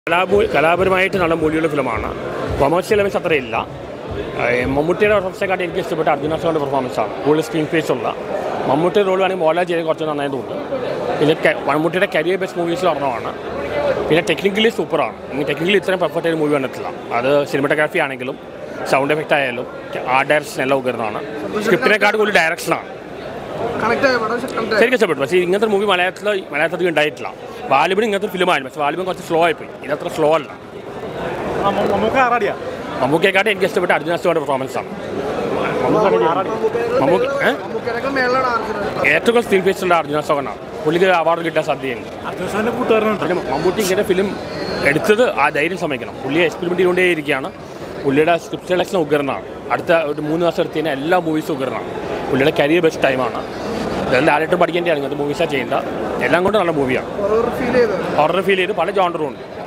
കലാപൂ കലാപരമായിട്ട് നല്ല മൂല്യമുള്ള ഫിലിമാണ് കൊമേഴ്ഷ്യൽ എലമെൻസ് അത്രയില്ല ഏഹ് മമ്മൂട്ടിയുടെ പെർഫോമൻസെക്കാട്ടി എനിക്ക് ഇഷ്ടപ്പെട്ട അർജുനാസോൻ്റെ പെർഫോമൻസാണ് കൂടുതൽ സ്ക്രീൻ സ്പേസ് ഉള്ള മമ്മൂട്ടിയുടെ റോൾ വേണമെങ്കിൽ മോഹൻലാൽ ചെയ്ത് കുറച്ച് നന്നായി തോന്നുന്നു പിന്നെ ക- മമ്മൂട്ടിയുടെ കരിയർ ബെസ്റ്റ് മൂവീസിൽ ഒരെണ്ണമാണ് പിന്നെ ടെക്നിക്കലി സൂപ്പറാണ് ഇനി ടെക്നിക്കലി ഇത്രയും പെർഫെക്റ്റ് ആയ മൂവി വന്നിട്ടില്ല അത് സിനിമറ്റോഗ്രാഫി ആണെങ്കിലും സൗണ്ട് എഫക്റ്റ് ആയാലും ആ ഡയറക്ഷൻ എല്ലാം ഉയർന്നതാണ് സ്ക്രിപ്റ്റിനെക്കാട് കൂടുതൽ ഡയറക്ഷനാണ് കണക്ട് ആയ പടം കണക്ട് ആയി ശരിക്കും ഇഷ്ടപ്പെട്ടു പക്ഷേ ഇങ്ങനത്തെ മൂവി മലയാളത്തിൽ മലയാളത്തിൽ ഉണ്ടായിട്ടില്ല വാലിബിന് ഇങ്ങനത്തെ ഫിലിമായിരുന്നു പക്ഷേ വാലിബിൻ കുറച്ച് സ്ലോ ആയിപ്പോയി ഇതത്ര സ്ലോ അല്ല നമുക്ക് ആറാടിയാ മമ്മൂക്കയെക്കാട്ട് എനിക്ക് ഇഷ്ടപ്പെട്ട അർജുനാസ്റ്റോയുടെ പെർഫോമൻസ് ആണ് മമ്മൂക്ക ഏ? മമ്മൂക്കനേക്കാൾ മേളിലാണ് ആർജുന ഏറ്റവും കൂടുതൽ സ്ക്രീൻ ഫേസുള്ള അർജുനാസ്റ്റോകനാണ് പുള്ളിക്ക് അവാർഡ് കിട്ടാൻ സാധ്യതയുണ്ട് അർജുനാന്റെ കൂട്ടുകാരനുണ്ട് പിന്നെ മമ്മൂട്ടി ഇങ്ങനെ ഫിലിം എടുത്തത് ആ ധൈര്യം സമ്മതിക്കണം പുള്ളിയെ എക്സ്പെരിമെൻ്റ് ചെയ്തുകൊണ്ടേയിരിക്കുകയാണ് പുള്ളിയുടെ സ്ക്രിപ്റ്റ് സെലക്ഷൻ ഉഗ്രനാണ് അടുത്ത ഒരു മൂന്ന് വർഷം എടുത്ത് കഴിഞ്ഞാൽ എല്ലാ മൂവീസും ഉഗ്രനാണ് പുള്ളിയുടെ കരിയർ ബെസ്റ്റ് ടൈമാണ് ഇതെല്ലാം ഡയറക്ടർ പഠിക്കേണ്ടതാണ് ഇങ്ങനത്തെ മൂവീസാണ് ചെയ്യേണ്ട എല്ലാം കൊണ്ടും നല്ല മൂവിയാണ് ഹൊറർ ഫീൽ ചെയ്തത് ഹൊറർ ഫീൽ ചെയ്ത് പല ജോണ്ടറും ഉണ്ട്